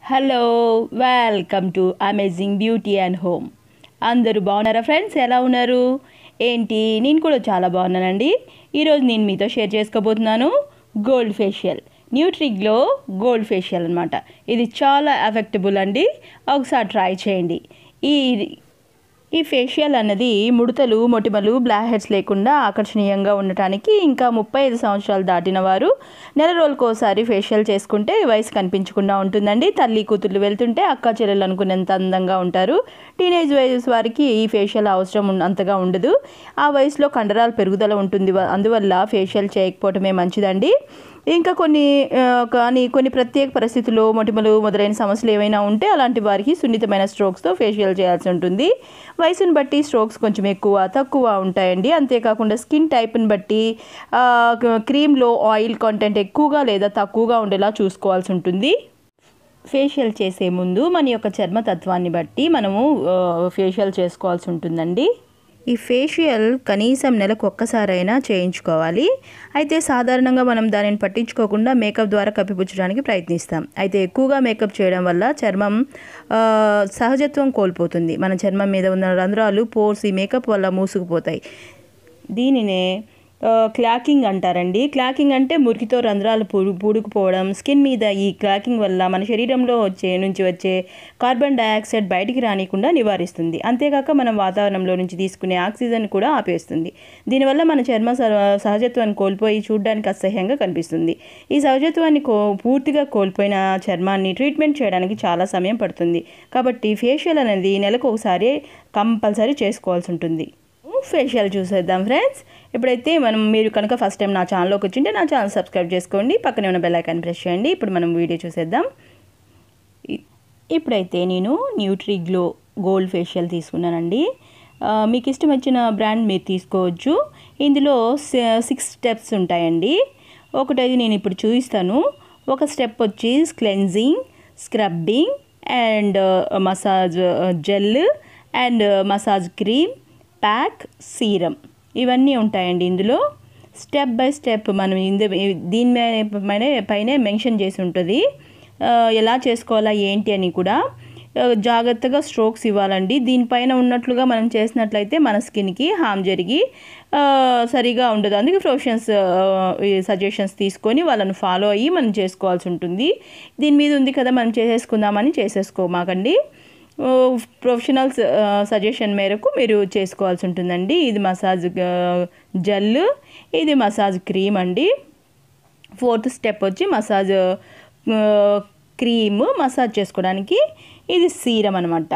hello welcome to amazing beauty and home అందరూ బాగున్నారా friends ఎలా ఉన్నారు ఏంటి నేను కూడా చాలా బాగున్నానండి ఈరోజు నేను మీతో షేర్ చేసుకోబోతున్నాను gold facial Nutriglow gold facial అనమాట ఇది చాలా ఎఫెక్టబుల్ అండి ఒకసారి ట్రై చేయండి ఈ ఈ ఫేషియల్ అన్నది ముడతలు మొటిమలు బ్లాక్ హెడ్స్ లేకుండా ఆకర్షణీయంగా ఉండటానికి ఇంకా ముప్పై ఐదు సంవత్సరాలు దాటిన వారు నెల రోజులకోసారి ఫేషియల్ చేసుకుంటే వయసు కనిపించకుండా ఉంటుందండి తల్లి కూతుర్లు వెళ్తుంటే అక్క చెల్లెలు అనుకునేంత అందంగా ఉంటారు టీనేజ్ వయసు వారికి ఈ ఫేషియల్ అవసరం ఉన్- అంతగా ఉండదు ఆ వయసులో కండరాల పెరుగుదల ఉంటుంది వ- అందువల్ల ఫేషియల్ చేయకపోవటమే మంచిదండి ఇంకా కొన్ని ఆ, కానీ కొన్ని ప్రత్యేక పరిస్థితుల్లో మొటిమలు మొదలైన సమస్యలు ఏమైనా ఉంటే అలాంటి వారికి సున్నితమైన స్ట్రోక్స్తో ఫేషియల్ చేయాల్సి ఉంటుంది వయసును బట్టి స్ట్రోక్స్ కొంచెం ఎక్కువ తక్కువ ఉంటాయండి అంతేకాకుండా స్కిన్ టైప్ని బట్టి ఆ, క- క్రీమ్లో ఆయిల్ కంటెంట్ ఎక్కువగా లేదా తక్కువగా ఉండేలా చూసుకోవాల్సి ఉంటుంది ఫేషియల్ చేసే ముందు మన యొక్క చర్మతత్వాన్ని బట్టి మనము ఆ, ఫేషియల్ చేసుకోవాల్సి ఉంటుందండి ఈ ఫేషియల్ కనీసం నెలకు ఒక్కసారైనా చేయించుకోవాలి అయితే సాధారణంగా మనం దానిని పట్టించుకోకుండా మేకప్ ద్వారా కప్పిపుచ్చడానికి ప్రయత్నిస్తాం అయితే ఎక్కువగా మేకప్ చేయడం వల్ల చర్మం ఆ, సహజత్వం కోల్పోతుంది మన చర్మం మీద ఉన్న రంధ్రాలు పోర్స్ ఈ మేకప్ వల్ల మూసుకుపోతాయి దీనినే ఆ, క్లాకింగ్ అంటారండి క్లాకింగ్ అంటే మురికితో రంధ్రాలు పూడు పూడుకుపోవడం స్కిన్ మీద ఈ క్లాకింగ్ వల్ల మన శరీరంలో వచ్చే నుంచి వచ్చే కార్బన్ డయాక్సైడ్ బయటికి రానికుండా నివారిస్తుంది అంతేకాక మనం వాతావరణంలో నుంచి తీసుకునే ఆక్సిజన్ కూడా ఆపేస్తుంది దీనివల్ల మన చర్మ స- సహజత్వాన్ని కోల్పోయి చూడడానికి అసహ్యంగా కనిపిస్తుంది ఈ సహజత్వాన్ని కో పూర్తిగా కోల్పోయిన చర్మాన్ని ట్రీట్మెంట్ చేయడానికి చాలా సమయం పడుతుంది కాబట్టి ఫేషియల్ అనేది నెలకు ఒకసారి కంపల్సరీ చేసుకోవాల్సి ఉంటుంది ఫేషియల్ చూసేద్దాం ఫ్రెండ్స్ ఇప్పుడైతే మనం మీరు కనుక ఫస్ట్ టైం నా ఛానల్లోకి వచ్చింటే నా ఛానల్ సబ్స్క్రైబ్ చేసుకోండి పక్కనే ఉన్న బెల్ ఐకాన్ ప్రెస్ చేయండి ఇప్పుడు మనం వీడియో చూసేద్దాం ఇ- ఇప్పుడైతే నేను న్యూట్రీ గ్లో గోల్డ్ ఫేషియల్ తీసుకున్నానండి ఆ, మీకు ఇష్టం వచ్చిన బ్రాండ్ మీరు తీసుకోవచ్చు ఇందులో స- సిక్స్ స్టెప్స్ ఉంటాయండి ఒకటైతే నేను ఇప్పుడు చూపిస్తాను ఒక స్టెప్ వచ్చి cleansing scrubbing and massage gel and massage cream pack serum ఇవన్నీ ఉంటాయండి ఇందులో స్టెప్ బై స్టెప్ మనం ఇందు దీని మీద పైన పైనే మెన్షన్ చేసి ఉంటుంది ఆ, ఎలా చేసుకోవాలా ఏంటి అని కూడా ఆ, జాగ్రత్తగా స్ట్రోక్స్ ఇవ్వాలండి దీనిపైన ఉన్నట్లుగా మనం చేసినట్లయితే మన స్కిన్కి హామ్ జరిగి ఆ, సరిగా ఉండదు అందుకే ప్రొఫెషన్స్ సజెషన్స్ తీసుకొని వాళ్ళని ఫాలో అయ్యి మనం చేసుకోవాల్సి ఉంటుంది దీని మీద ఉంది కదా మనం చేసేసుకుందామని చేసేసుకోమాకండి ఓ, ప్రొఫెషనల్స్ ఆ, సజెషన్ మేరకు మీరు చేసుకోవాల్సి ఉంటుందండి ఇది మసాజ్ ఆ, జెల్ ఇది మసాజ్ క్రీమ్ అండి ఫోర్త్ స్టెప్ వచ్చి మసాజ్ ఆ, క్రీమ్ మసాజ్ చేసుకోవడానికి ఇది సీరం అనమాట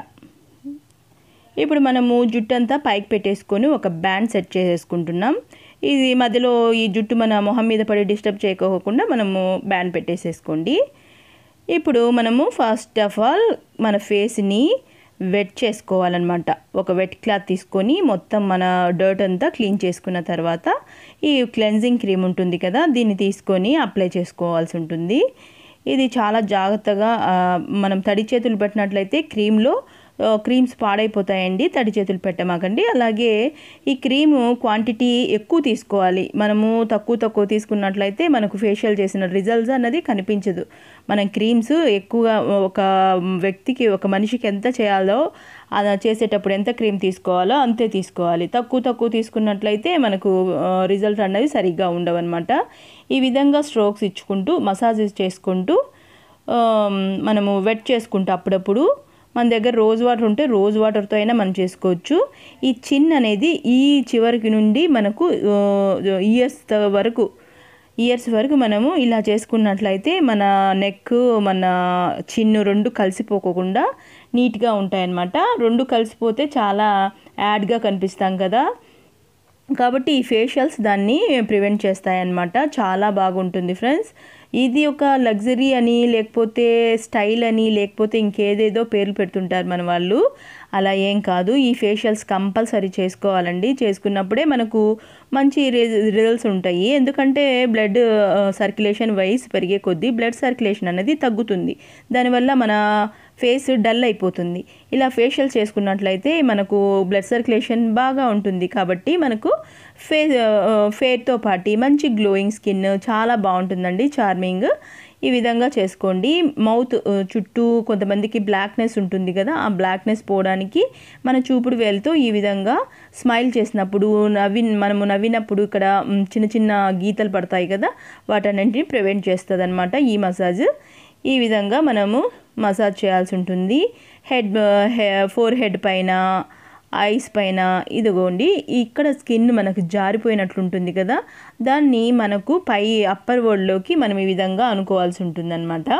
ఇప్పుడు మనము జుట్టు అంతా పైకి పెట్టేసుకొని ఒక బ్యాండ్ సెట్ చేసేసుకుంటున్నాం ఇది మధ్యలో ఈ జుట్టు మన మొహం మీద పడి డిస్టర్బ్ చేయకోకుండా మనము బ్యాండ్ పెట్టేసేసుకోండి ఇప్పుడు మనము ఫస్ట్ ఆఫ్ ఆల్ మన ఫేస్ని వెట్ చేసుకోవాలన్నమాట ఒక వెట్ క్లాత్ తీసుకొని మొత్తం మన డర్ట్ అంతా క్లీన్ చేసుకున్న తర్వాత ఈ క్లెన్జింగ్ క్రీమ్ ఉంటుంది కదా దీన్ని తీసుకొని అప్లై చేసుకోవాల్సి ఉంటుంది ఇది చాలా జాగ్రత్తగా ఆ, మనం తడి చేతులు పెట్టినట్లయితే క్రీమ్లో ఆ, క్రీమ్స్ పాడైపోతాయండి తడి చేతులు పెట్టమాకండి అలాగే ఈ క్రీమ్ క్వాంటిటీ ఎక్కువ తీసుకోవాలి మనము తక్కువ తక్కువ తీసుకున్నట్లయితే మనకు ఫేషియల్ చేసిన రిజల్ట్స్ అన్నది కనిపించదు మనం క్రీమ్స్ ఎక్కువగా ఒక వ్యక్తికి ఒక మనిషికి ఎంత చేయాలో అలా చేసేటప్పుడు ఎంత క్రీమ్ తీసుకోవాలో అంతే తీసుకోవాలి తక్కువ తక్కువ తీసుకున్నట్లయితే మనకు రిజల్ట్ అన్నది సరిగ్గా ఉండవన్నమాట ఈ విధంగా స్ట్రోక్స్ ఇచ్చుకుంటూ మసాజెస్ చేసుకుంటూ ఆ, మనము వెట్ చేసుకుంటూ అప్పుడప్పుడు మన దగ్గర రోజ్ వాటర్ ఉంటే రోజ్ వాటర్తో అయినా మనం చేసుకోవచ్చు ఈ చిన్ అనేది ఈ చివరికి నుండి మనకు ఇయర్స్ వరకు ఇయర్స్ వరకు మనము ఇలా చేసుకున్నట్లయితే మన నెక్ మన చిన్ను రెండు కలిసిపోకుండా నీట్గా ఉంటాయన్నమాట రెండు కలిసిపోతే చాలా యాడ్గా కనిపిస్తాం కదా కాబట్టి ఈ ఫేషియల్స్ దాన్ని ప్రివెంట్ చేస్తాయన్నమాట చాలా బాగుంటుంది ఫ్రెండ్స్ ఇది ఒక లగ్జరీ అని లేకపోతే స్టైల్ అని లేకపోతే ఇంకేదేదో పేర్లు పెడుతుంటారు మన వాళ్ళు అలా ఏం కాదు ఈ ఫేషియల్స్ కంపల్సరీ చేసుకోవాలండి చేసుకున్నప్పుడే మనకు మంచి రిజల్ట్స్ ఉంటాయి ఎందుకంటే బ్లడ్ సర్క్యులేషన్ వైస్ పెరిగే కొద్దీ బ్లడ్ సర్క్యులేషన్ అనేది తగ్గుతుంది దానివల్ల మన ఫేస్ డల్ అయిపోతుంది ఇలా ఫేషియల్ చేసుకున్నట్లయితే మనకు బ్లడ్ సర్క్యులేషన్ బాగా ఉంటుంది కాబట్టి మనకు ఫే ఫేర్తో పాటు మంచి గ్లోయింగ్ స్కిన్ చాలా బాగుంటుందండి చార్మింగ్ ఈ విధంగా చేసుకోండి మౌత్ ఆ, చుట్టూ కొంతమందికి బ్లాక్నెస్ ఉంటుంది కదా ఆ బ్లాక్నెస్ పోవడానికి మన చూపుడు వేలుతో ఈ విధంగా స్మైల్ చేసినప్పుడు నవ్వి మనము నవ్వినప్పుడు ఇక్కడ మ్, చిన్న చిన్న గీతలు పడతాయి కదా వాటన్నింటిని ప్రివెంట్ చేస్తుంది అనమాట ఈ మసాజ్ ఈ విధంగా మనము మసాజ్ చేయాల్సి ఉంటుంది హెడ్ ఫోర్ హెడ్ పైన ఐస్ పైన ఇదిగోండి ఇక్కడ స్కిన్ మనకు జారిపోయినట్లుంటుంది కదా దాన్ని మనకు పై అప్పర్ వరల్డ్లోకి మనం ఈ విధంగా అనుకోవాల్సి ఉంటుందన్నమాట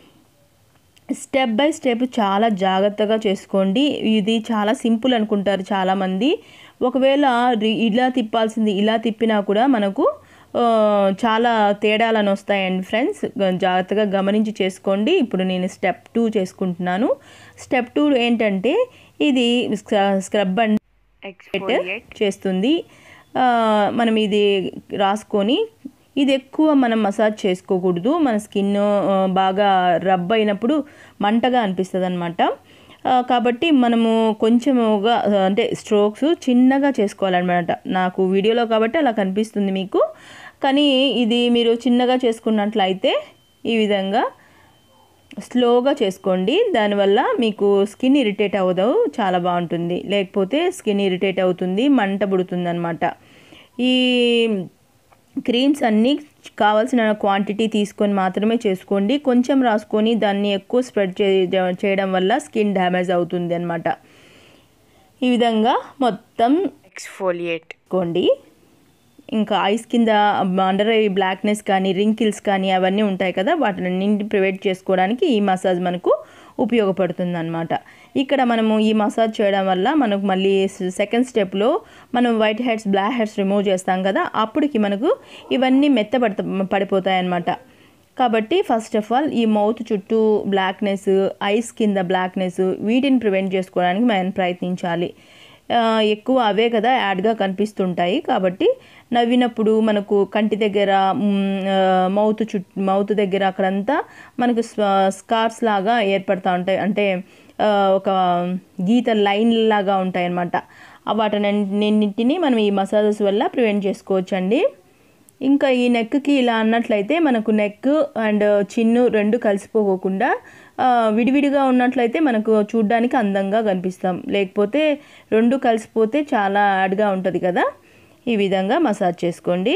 స్టెప్ బై స్టెప్ చాలా జాగ్రత్తగా చేసుకోండి ఇది చాలా సింపుల్ అనుకుంటారు చాలామంది ఒకవేళ రి- ఇలా తిప్పాల్సింది ఇలా తిప్పినా కూడా మనకు ఆ, చాలా తేడాలను వస్తాయండి ఫ్రెండ్స్ గ- జాగ్రత్తగా గమనించి చేసుకోండి ఇప్పుడు నేను స్టెప్ టూ చేసుకుంటున్నాను స్టెప్ టూ ఏంటంటే ఇది స్క్ర- స్క్రబ్ అండ్ exfoliate చేస్తుంది ఆ, మనం ఇది రాసుకొని ఇది ఎక్కువ మనం మసాజ్ చేసుకోకూడదు మన స్కిన్ బాగా రబ్ అయినప్పుడు మంటగా అనిపిస్తుంది అనమాట కాబట్టి మనము కొంచెముగా ఆ, అంటే స్ట్రోక్స్ చిన్నగా చేసుకోవాలన్నమాట నాకు వీడియోలో కాబట్టి అలా కనిపిస్తుంది మీకు కానీ ఇది మీరు చిన్నగా చేసుకున్నట్లయితే ఈ విధంగా స్లోగా చేసుకోండి దానివల్ల మీకు స్కిన్ ఇరిటేట్ అవ్వదు చాలా బాగుంటుంది లేకపోతే స్కిన్ ఇరిటేట్ అవుతుంది మంట పుడుతుంది అనమాట ఈ క్రీమ్స్ అన్నీ కావాల్సిన క్వాంటిటీ తీసుకొని మాత్రమే చేసుకోండి కొంచెం రాసుకొని దాన్ని ఎక్కువ స్ప్రెడ్ చే చేయడం వల్ల స్కిన్ డ్యామేజ్ అవుతుంది అనమాట ఈ విధంగా మొత్తం exfoliate చేసుకోండి ఇంకా ఐస్ కింద అండర్ ఐ బ్లాక్నెస్ కానీ రింకిల్స్ కానీ అవన్నీ ఉంటాయి కదా వాటిని ప్రివెంట్ చేసుకోవడానికి ఈ మసాజ్ మనకు ఉపయోగపడుతుంది అనమాట ఇక్కడ మనము ఈ మసాజ్ చేయడం వల్ల మనకు మళ్ళీ సెకండ్ స్టెప్లో మనం white heads black heads remove చేస్తాం కదా అప్పటికి మనకు ఇవన్నీ మెత్తబడత పడిపోతాయి అన్నమాట కాబట్టి ఫస్ట్ ఆఫ్ ఆల్ ఈ మౌత్ చుట్టూ బ్లాక్నెస్ ఐస్ కింద బ్లాక్నెస్ వీటిని ప్రివెంట్ చేసుకోవడానికి మనం ప్రయత్నించాలి ఆ, ఎక్కువ అవే కదా యాడ్గా కనిపిస్తుంటాయి కాబట్టి నవ్వినప్పుడు మనకు కంటి దగ్గర మౌత్ చుట్టూ మౌత్ దగ్గర అక్కడంతా మనకు స్కార్స్ లాగా ఏర్పడతా ఉంటాయి అంటే ఆ, ఒక గీత లైన్ లాగా ఉంటాయి అన్నమాట వాటినన్నింటినీ మనం ఈ మసాజెస్ వల్ల ప్రివెంట్ చేసుకోవచ్చండి ఇంకా ఈ నెక్కి ఇలా అన్నట్లయితే మనకు నెక్ అండ్ చిన్ను రెండు కలిసిపోకుండా ఆ, విడివిడిగా ఉన్నట్లయితే మనకు చూడ్డానికి అందంగా కనిపిస్తాం లేకపోతే రెండు కలిసిపోతే చాలా యాడ్గా ఉంటుంది కదా ఈ విధంగా మసాజ్ చేసుకోండి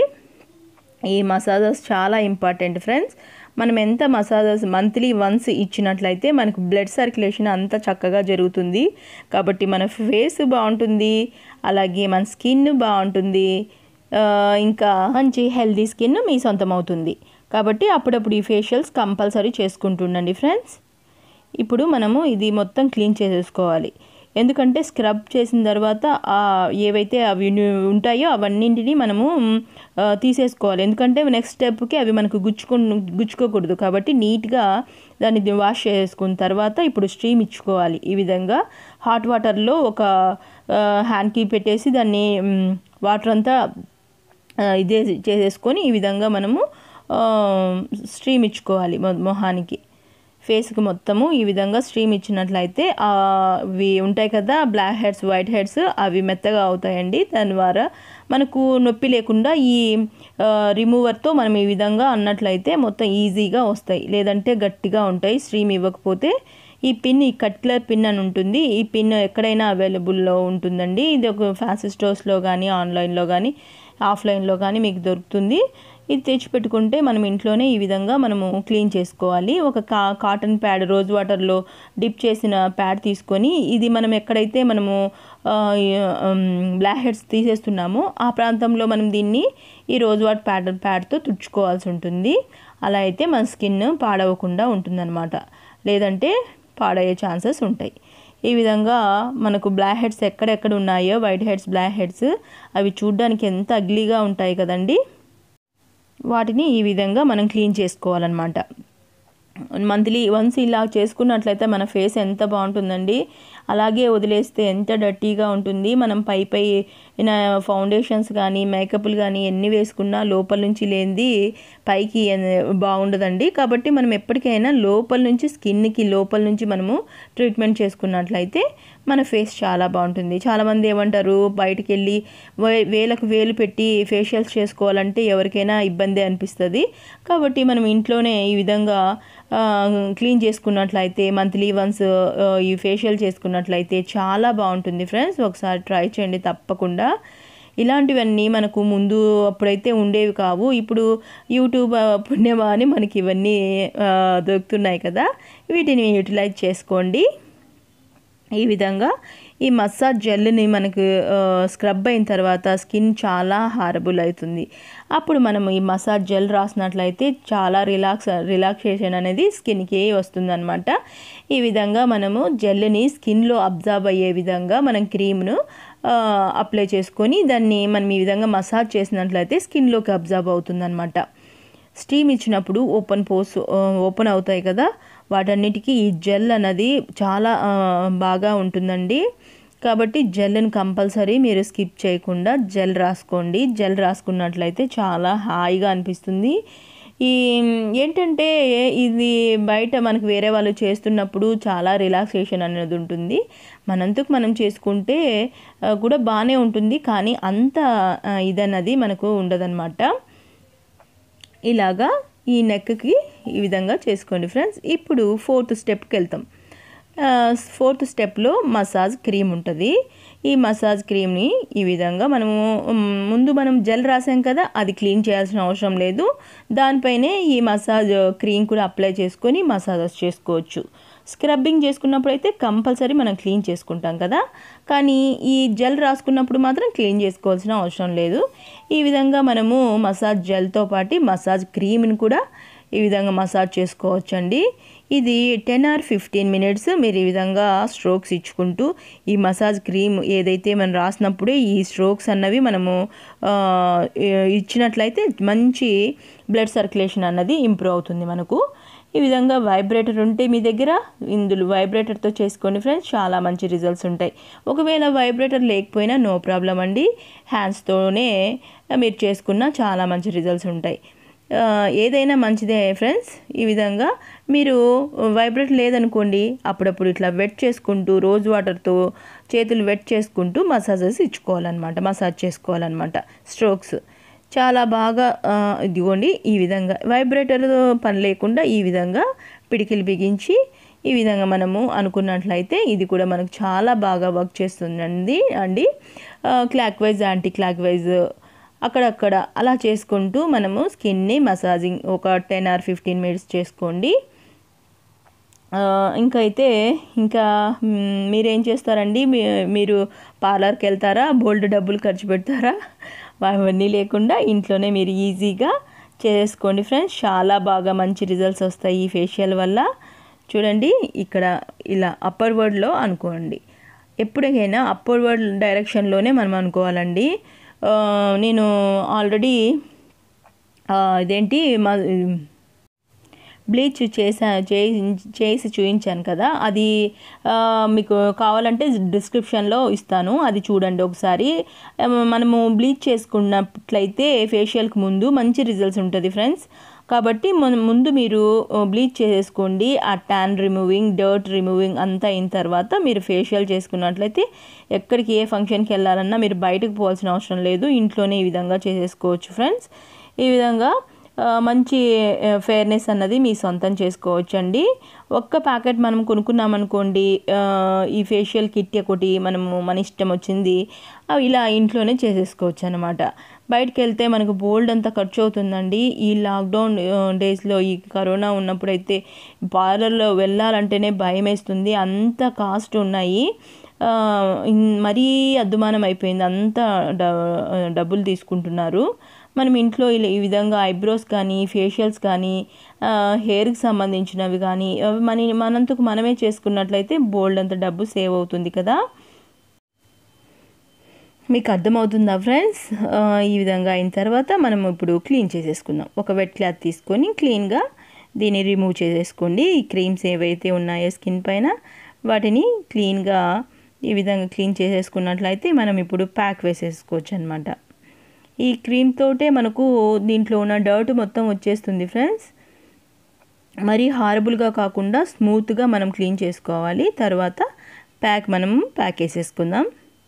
ఈ మసాజెస్ చాలా ఇంపార్టెంట్ ఫ్రెండ్స్ మనం ఎంత మసాజెస్ మంత్లీ వన్స్ ఇచ్చినట్లయితే మనకు బ్లడ్ సర్క్యులేషన్ అంత చక్కగా జరుగుతుంది కాబట్టి మన ఫేస్ బాగుంటుంది అలాగే మన స్కిన్ బాగుంటుంది ఆ, ఇంకా మంచి హెల్దీ స్కిన్ మీ సొంతం అవుతుంది కాబట్టి అప్పుడప్పుడు ఈ ఫేషియల్స్ కంపల్సరీ చేసుకుంటుండండి ఫ్రెండ్స్ ఇప్పుడు మనము ఇది మొత్తం క్లీన్ చేసేసుకోవాలి ఎందుకంటే స్క్రబ్ చేసిన తర్వాత ఆ ఏవైతే అవి ను- ఉంటాయో అవన్నింటినీ మనము మ్, ఆ, తీసేసుకోవాలి ఎందుకంటే నెక్స్ట్ స్టెప్కి అవి మనకు గుచ్చుకో గుచ్చుకోకూడదు కాబట్టి నీట్గా దాన్ని వాష్ చేసుకున్న తర్వాత ఇప్పుడు స్ట్రీమ్ ఇచ్చుకోవాలి ఈ విధంగా హాట్ వాటర్లో ఒక హ్యాండ్కి పెట్టేసి దాన్ని మ్, వాటర్ అంతా ఆ, ఇదే చేసేసుకొని ఈ విధంగా మనము ఆ, స్ట్రీమ్ ఇచ్చుకోవాలి మొ- మొహానికి ఫేస్కి మొత్తము ఈ విధంగా స్ట్రీమ్ ఇచ్చినట్లయితే ఆ, అవి ఉంటాయి కదా బ్లాక్ హెడ్స్ వైట్ హెడ్స్ అవి మెత్తగా అవుతాయండి దాని ద్వారా మనకు నొప్పి లేకుండా ఈ ఆ, రిమూవర్తో మనం ఈ విధంగా అన్నట్లయితే మొత్తం ఈజీగా వస్తాయి లేదంటే గట్టిగా ఉంటాయి స్ట్రీమ్ ఇవ్వకపోతే ఈ పిన్ ఈ కట్లర్ పిన్ అని ఉంటుంది ఈ పిన్ ఎక్కడైనా అవైలబుల్లో ఉంటుందండి ఇది ఒక ఫ్యాన్సీ స్టోర్స్లో కానీ ఆన్లైన్లో కానీ ఆఫ్లైన్లో కానీ మీకు దొరుకుతుంది ఇది తెచ్చి పెట్టుకుంటే మనం ఇంట్లోనే ఈ విధంగా మనము క్లీన్ చేసుకోవాలి ఒక కా కాటన్ ప్యాడ్ రోజ్ వాటర్లో డిప్ చేసిన ప్యాడ్ తీసుకొని ఇది మనం ఎక్కడైతే మనము ఆ, ఈ, ఉమ్, బ్లాక్ హెడ్స్ తీసేస్తున్నామో ఆ ప్రాంతంలో మనం దీన్ని ఈ రోజ్ వాటర్ ప్యాడ్ ప్యాడ్తో తుడుచుకోవాల్సి ఉంటుంది అలా అయితే మన స్కిన్ పాడవకుండా ఉంటుందన్నమాట లేదంటే పాడయ్యే ఛాన్సెస్ ఉంటాయి ఈ విధంగా మనకు బ్లాక్ హెడ్స్ ఎక్కడెక్కడ ఉన్నాయో వైట్ హెడ్స్ బ్లాక్ హెడ్స్ అవి చూడ్డానికి ఎంత అగ్లీగా ఉంటాయి కదండి వాటిని ఈ విధంగా మనం క్లీన్ చేసుకోవాలన్నమాట మంత్లీ వన్స్ ఇలా చేసుకున్నట్లయితే మన ఫేస్ ఎంత బాగుంటుందండి అలాగే వదిలేస్తే ఎంత డర్టీగా ఉంటుంది మనం పై పై ఈయన ఫౌండేషన్స్ కానీ మేకప్లు కానీ ఎన్ని వేసుకున్నా లోపల నుంచి లేనిది పైకి ఎన్- బాగుండదండి కాబట్టి మనం ఎప్పటికైనా లోపల నుంచి స్కిన్కి లోపల నుంచి మనము ట్రీట్మెంట్ చేసుకున్నట్లయితే మన ఫేస్ చాలా బాగుంటుంది చాలామంది ఏమంటారు బయటికి వెళ్ళి వే- వేలకు వేలు పెట్టి ఫేషియల్స్ చేసుకోవాలంటే ఎవరికైనా ఇబ్బంది అనిపిస్తుంది కాబట్టి మనం ఇంట్లోనే ఈ విధంగా ఆ, క్లీన్ చేసుకున్నట్లయితే మంత్లీ వన్స్ ఈ ఫేషియల్ చేసుకున్నట్లయితే చాలా బాగుంటుంది ఫ్రెండ్స్ ఒకసారి ట్రై చేయండి తప్పకుండా ఇలాంటివన్నీ మనకు ముందు అప్పుడైతే ఉండేవి కావు ఇప్పుడు యూట్యూబ్ ఆ, పుణ్యమా అని మనకి ఇవన్నీ ఆ, దొరుకుతున్నాయి కదా వీటిని యూటిలైజ్ చేసుకోండి ఈ విధంగా ఈ మసాజ్ జెల్ని మనకు ఆ, స్క్రబ్ అయిన తర్వాత స్కిన్ చాలా హారబుల్ అవుతుంది అప్పుడు మనం ఈ మసాజ్ జెల్ రాసినట్లయితే చాలా రిలాక్స్ రిలాక్సేషన్ అనేది స్కిన్కి వస్తుందన్నమాట ఈ విధంగా మనము జెల్ని స్కిన్లో అబ్జర్వ్ అయ్యే విధంగా మనం క్రీమ్ను అప్లై చేసుకొని దాన్ని మనం ఈ విధంగా మసాజ్ చేసినట్లయితే స్కిన్లోకి అబ్జర్వ్ అవుతుందన్నమాట స్టీమ్ ఇచ్చినప్పుడు ఓపెన్ పోస్ ఓపెన్ అవుతాయి కదా వాటన్నిటికీ ఈ జెల్ అన్నది చాలా ఆ, బాగా ఉంటుందండి కాబట్టి జెల్ని కంపల్సరీ మీరు స్కిప్ చేయకుండా జెల్ రాసుకోండి జెల్ రాసుకున్నట్లయితే చాలా హాయిగా అనిపిస్తుంది ఈ ఏంటంటే ఇది బయట మనకు వేరే వాళ్ళు చేస్తున్నప్పుడు చాలా రిలాక్సేషన్ అనేది ఉంటుంది మనంతకు మనం చేసుకుంటే ఆ, కూడా బాగానే ఉంటుంది కానీ అంత ఆ, ఇదన్నది మనకు ఉండదన్నమాట ఇలాగా ఈ నెక్కి ఈ విధంగా చేసుకోండి ఫ్రెండ్స్ ఇప్పుడు ఫోర్త్ స్టెప్కి వెళ్తాం ఫోర్త్ స్టెప్లో మసాజ్ క్రీమ్ ఉంటుంది ఈ మసాజ్ క్రీమ్ని ఈ విధంగా మనము మ్, ముందు మనం జెల్ రాసాం కదా అది క్లీన్ చేయాల్సిన అవసరం లేదు దానిపైనే ఈ మసాజ్ క్రీమ్ కూడా అప్లై చేసుకొని మసాజెస్ చేసుకోవచ్చు స్క్రబ్బింగ్ చేసుకున్నప్పుడు అయితే కంపల్సరీ మనం క్లీన్ చేసుకుంటాం కదా కానీ ఈ జెల్ రాసుకున్నప్పుడు మాత్రం క్లీన్ చేసుకోవాల్సిన అవసరం లేదు ఈ విధంగా మనము మసాజ్ జెల్తో పాటు మసాజ్ క్రీమ్ని కూడా ఈ విధంగా మసాజ్ చేసుకోవచ్చండి ఇది టెన్ ఆర్ ఫిఫ్టీన్ మినిట్స్ మీరు ఈ విధంగా స్ట్రోక్స్ ఇచ్చుకుంటూ ఈ మసాజ్ క్రీమ్ ఏదైతే మనం రాసినప్పుడే ఈ స్ట్రోక్స్ అన్నవి మనము ఆ, ఇచ్చినట్లయితే మంచి బ్లడ్ సర్క్యులేషన్ అన్నది ఇంప్రూవ్ అవుతుంది మనకు ఈ విధంగా వైబ్రేటర్ ఉంటే మీ దగ్గర ఇందులో వైబ్రేటర్తో చేసుకోండి ఫ్రెండ్స్ చాలా మంచి రిజల్ట్స్ ఉంటాయి ఒకవేళ వైబ్రేటర్ లేకపోయినా నో ప్రాబ్లం అండి హ్యాండ్స్తోనే మీరు చేసుకున్న చాలా మంచి రిజల్ట్స్ ఉంటాయి ఆ, ఏదైనా మంచిదే ఫ్రెండ్స్ ఈ విధంగా మీరు వైబ్రేట్ లేదనుకోండి అప్పుడప్పుడు ఇట్లా వెట్ చేసుకుంటూ రోజ్ వాటర్తో చేతులు వెట్ చేసుకుంటూ మసాజెస్ ఇచ్చుకోవాలన్నమాట మసాజ్ చేసుకోవాలన్నమాట స్ట్రోక్స్ చాలా బాగా ఆ, ఇదిగోండి ఈ విధంగా వైబ్రేటర్ పని లేకుండా ఈ విధంగా పిడికిలు బిగించి ఈ విధంగా మనము అనుకున్నట్లయితే ఇది కూడా మనకు చాలా బాగా వర్క్ చేస్తుందండి అండి clockwise anti clockwise అక్కడక్కడ అలా చేసుకుంటూ మనము స్కిన్ని మసాజింగ్ ఒక టెన్ ఆర్ ఫిఫ్టీన్ మినిట్స్ చేసుకోండి ఆ, ఇంకా అయితే ఇంకా మ్, మీరేం చేస్తారండి మీ- మీరు పార్లర్కి వెళ్తారా బోల్డ్ డబ్బులు ఖర్చు పెడతారా అవన్నీ లేకుండా ఇంట్లోనే మీరు ఈజీగా చేసుకోండి ఫ్రెండ్స్ చాలా బాగా మంచి రిజల్ట్స్ వస్తాయి ఈ ఫేషియల్ వల్ల చూడండి ఇక్కడ ఇలా అప్పర్ వర్డ్లో అనుకోండి ఎప్పటికైనా అప్పర్ వర్డ్ డైరెక్షన్లోనే మనం అనుకోవాలండి ఆ, నేను ఆల్రెడీ ఆ, ఇదేంటి మా బ్లీచ్ చేసా చేయి- చేసి చూపించాను కదా అది ఆ, మీకు కావాలంటే డిస్క్రిప్షన్లో ఇస్తాను అది చూడండి ఒకసారి ఆ, మనము బ్లీచ్ చేసుకున్నట్లయితే ఫేషియల్కి ముందు మంచి రిజల్ట్స్ ఉంటుంది ఫ్రెండ్స్ కాబట్టి మన ముందు మీరు బ్లీచ్ చేసుకోండి ఆ ట్యాన్ రిమూవింగ్ డర్ట్ రిమూవింగ్ అంతా అయిన తర్వాత మీరు ఫేషియల్ చేసుకున్నట్లయితే ఎక్కడికి ఏ ఫంక్షన్కి వెళ్ళాలన్నా మీరు బయటకు పోవాల్సిన అవసరం లేదు ఇంట్లోనే ఈ విధంగా చేసేసుకోవచ్చు ఫ్రెండ్స్ ఈ విధంగా ఆ, మంచి ఫేర్నెస్ అన్నది మీ సొంతం చేసుకోవచ్చు అండి ఒక్క ప్యాకెట్ మనం కొనుక్కున్నామనుకోండి ఆ, ఈ ఫేషియల్ కిట్ ఒకటి మనము మన ఇష్టం వచ్చింది అవి ఇలా ఇంట్లోనే చేసేసుకోవచ్చు అనమాట బయటకు వెళ్తే మనకు బోల్డ్ అంత ఖర్చు అవుతుందండి ఈ లాక్డౌన్ డేస్లో ఈ కరోనా ఉన్నప్పుడైతే పార్లర్లో వెళ్ళాలంటేనే భయం వేస్తుంది అంత కాస్ట్ ఉన్నాయి ఆ, ఇన్- మరీ అద్దుమానం అయిపోయింది అంత డ- డబ్బులు తీసుకుంటున్నారు మనం ఇంట్లో ఇలా ఈ విధంగా ఐబ్రోస్ కానీ ఫేషియల్స్ కానీ ఆ, హెయిర్కి సంబంధించినవి కానీ అవి మన మనంతకు మనమే చేసుకున్నట్లయితే బోల్డ్ అంత డబ్బు సేవ్ అవుతుంది కదా మీకు అర్థమవుతుందా ఫ్రెండ్స్ ఆ, ఈ విధంగా అయిన తర్వాత మనం ఇప్పుడు క్లీన్ చేసేసుకుందాం ఒక వెట్ క్లాత్ తీసుకొని క్లీన్గా దీన్ని రిమూవ్ చేసేసుకోండి ఈ క్రీమ్స్ ఏవైతే ఉన్నాయో స్కిన్ పైన వాటిని క్లీన్గా ఈ విధంగా క్లీన్ చేసేసుకున్నట్లయితే మనం ఇప్పుడు ప్యాక్ వేసేసుకోవచ్చు అనమాట ఈ క్రీమ్ తోటే మనకు దీంట్లో ఉన్న డర్ట్ మొత్తం వచ్చేస్తుంది ఫ్రెండ్స్ మరీ హారబుల్గా కాకుండా స్మూత్గా మనం క్లీన్ చేసుకోవాలి తర్వాత ప్యాక్ మనం ప్యాక్ వేసేసుకుందాం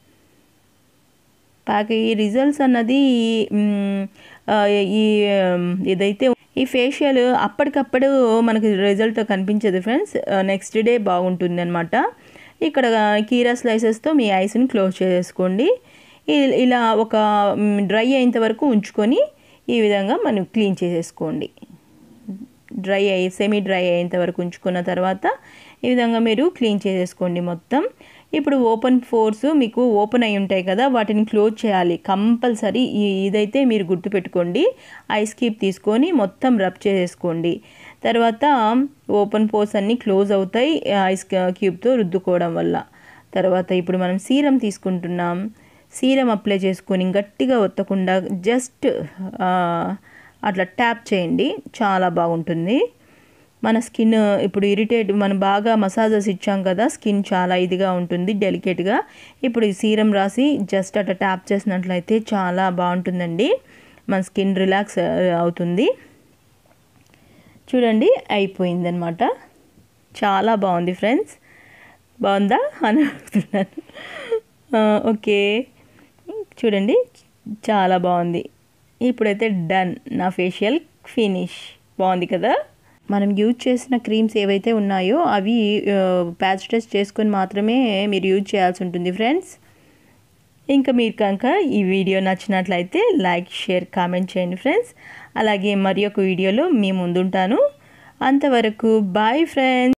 ప్యాక్ ఈ రిజల్ట్స్ అన్నది మ్, ఆ, ఈ ఉమ్, ఏదైతే ఈ ఫేషియల్ అప్పటికప్పుడు మనకి రిజల్ట్ కనిపించదు ఫ్రెండ్స్ నెక్స్ట్ డే బాగుంటుంది అనమాట ఇక్కడ కీరా స్లైసెస్తో మీ ఐస్ని క్లోజ్ చేసేసుకోండి ఇ- ఇలా ఒక డ్రై అయ్యేంత వరకు ఉంచుకొని ఈ విధంగా మనం క్లీన్ చేసేసుకోండి డ్రై అయ్యి సెమీ డ్రై అయ్యేంత వరకు ఉంచుకున్న తర్వాత ఈ విధంగా మీరు క్లీన్ చేసేసుకోండి మొత్తం ఇప్పుడు ఓపెన్ ఫోర్స్ మీకు ఓపెన్ అయి ఉంటాయి కదా వాటిని క్లోజ్ చేయాలి కంపల్సరీ ఇదైతే మీరు గుర్తుపెట్టుకోండి ఐస్ క్యూబ్ తీసుకొని మొత్తం రబ్ చేసేసుకోండి తర్వాత ఓపెన్ పోర్స్ అన్నీ క్లోజ్ అవుతాయి ఐస్ క్యూబ్తో రుద్దుకోవడం వల్ల తర్వాత ఇప్పుడు మనం సీరం తీసుకుంటున్నాం సీరం అప్లై చేసుకొని గట్టిగా ఒత్తకుండా జస్ట్ అట్లా ట్యాప్ చేయండి చాలా బాగుంటుంది మన స్కిన్ ఇప్పుడు ఇరిటేట్ మనం బాగా మసాజెస్ ఇచ్చాం కదా స్కిన్ చాలా ఇదిగా ఉంటుంది డెలికేట్గా ఇప్పుడు ఈ సీరం రాసి జస్ట్ అట్లా ట్యాప్ చేసినట్లయితే చాలా బాగుంటుందండి మన స్కిన్ రిలాక్స్ అవుతుంది చూడండి అయిపోయిందనమాట చాలా బాగుంది ఫ్రెండ్స్ బాగుందా అని అడుగుతున్నాను ఆ, ఓకే చూడండి చాలా బాగుంది ఇప్పుడైతే డన్ నా ఫేషియల్ ఫినిష్ బాగుంది కదా మనం యూజ్ చేసిన క్రీమ్స్ ఏవైతే ఉన్నాయో అవి ప్యాచ్ టెస్ట్ చేసుకొని మాత్రమే మీరు యూజ్ చేయాల్సి ఉంటుంది ఫ్రెండ్స్ ఇంకా మీరు కనుక ఈ వీడియో నచ్చినట్లయితే లైక్ షేర్ కామెంట్ చేయండి ఫ్రెండ్స్ అలాగే మరి ఒక వీడియోలో మీ ముందుంటాను అంతవరకు బాయ్ ఫ్రెండ్స్